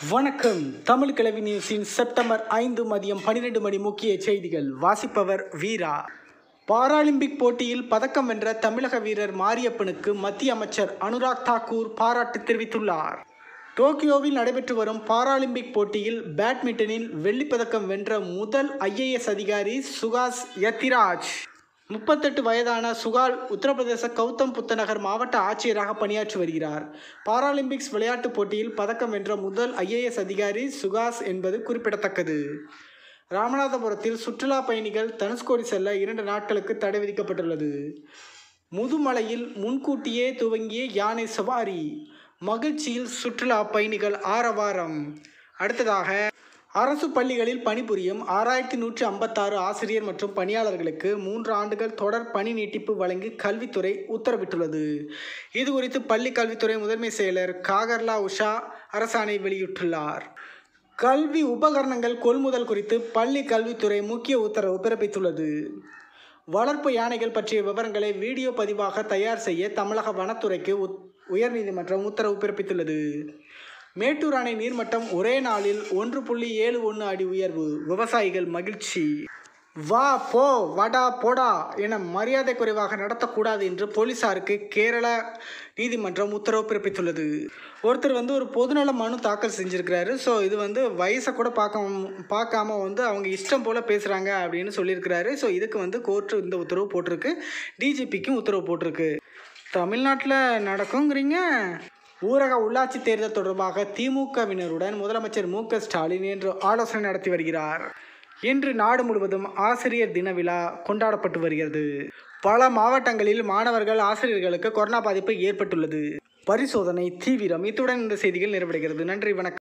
வணக்கம் தமிழ் கிழவி நியூஸின் செப்டம்பர் ஐந்து மதியம் பன்னிரெண்டு மணி முக்கிய செய்திகள் வாசிப்பவர் வீரா பாராலிம்பிக் போட்டியில் பதக்கம் வென்ற தமிழக வீரர் மாரியப்பனுக்கு மத்திய அமைச்சர் அனுராக் தாக்கூர் பாராட்டு தெரிவித்துள்ளார் டோக்கியோவில் நடைபெற்று வரும் பாராலிம்பிக் போட்டியில் பேட்மிண்டனில் வெள்ளிப் பதக்கம் வென்ற முதல் ஐஏஎஸ் அதிகாரி சுகாஸ் யத்திராஜ் முப்பத்தெட்டு வயதான சுகால் உத்தரப்பிரதேச கௌதம் புத்தநகர் மாவட்ட ஆட்சியராக பணியாற்றி வருகிறார் பாராலிம்பிக்ஸ் விளையாட்டுப் போட்டியில் பதக்கம் வென்ற முதல் ஐஏஎஸ் அதிகாரி சுகாஸ் என்பது குறிப்பிடத்தக்கது ராமநாதபுரத்தில் சுற்றுலா பயணிகள் தனுஷ்கோடி செல்ல இரண்டு நாட்களுக்கு தடை விதிக்கப்பட்டுள்ளது முதுமலையில் முன்கூட்டியே துவங்கிய யானை சவாரி மகிழ்ச்சியில் சுற்றுலா பயணிகள் ஆரவாரம் அடுத்ததாக அரசு பள்ளிகளில் பணிபுரியும் ஆறாயிரத்தி நூற்றி ஐம்பத்தாறு ஆசிரியர் மற்றும் பணியாளர்களுக்கு மூன்று ஆண்டுகள் தொடர் பணி நீட்டிப்பு வழங்கி கல்வித்துறை உத்தரவிட்டுள்ளது இது குறித்து பள்ளி கல்வித்துறை முதன்மை செயலர் காகர்லா உஷா அரசாணை வெளியிட்டுள்ளார் கல்வி உபகரணங்கள் கொள்முதல் குறித்து பள்ளி கல்வித்துறை முக்கிய உத்தரவு பிறப்பித்துள்ளது வளர்ப்பு யானைகள் பற்றிய விவரங்களை வீடியோ பதிவாக தயார் செய்ய தமிழக வனத்துறைக்கு உத் உயர்நீதிமன்றம் உத்தரவு பிறப்பித்துள்ளது மேட்டூர் அணை நீர்மட்டம் ஒரே நாளில் ஒன்று புள்ளி ஏழு ஒன்று அடி உயர்வு விவசாயிகள் மகிழ்ச்சி வா போ வடா போடா என மரியாதை குறைவாக நடத்தக்கூடாது என்று போலீசாருக்கு கேரள நீதிமன்றம் உத்தரவு பிறப்பித்துள்ளது ஒருத்தர் வந்து ஒரு பொதுநல மனு தாக்கல் செஞ்சுருக்கிறாரு ஸோ இது வந்து வயசை கூட பார்க்க பார்க்காம வந்து அவங்க இஷ்டம் போல் பேசுகிறாங்க அப்படின்னு சொல்லியிருக்கிறாரு ஸோ இதுக்கு வந்து கோர்ட்டு இந்த உத்தரவு போட்டிருக்கு டிஜிபிக்கும் உத்தரவு போட்டிருக்கு தமிழ்நாட்டில் நடக்குங்கிறீங்க ஊரக உள்ளாட்சி தேர்தல் தொடர்பாக திமுகவினருடன் முதலமைச்சர் மு க ஸ்டாலின் இன்று ஆலோசனை நடத்தி வருகிறார் இன்று நாடு முழுவதும் ஆசிரியர் தின விழா கொண்டாடப்பட்டு வருகிறது பல மாவட்டங்களில் மாணவர்கள் ஆசிரியர்களுக்கு கொரோனா பாதிப்பு ஏற்பட்டுள்ளது பரிசோதனை தீவிரம் இத்துடன் இந்த செய்திகள் நிறைவடைகிறது நன்றி வணக்கம்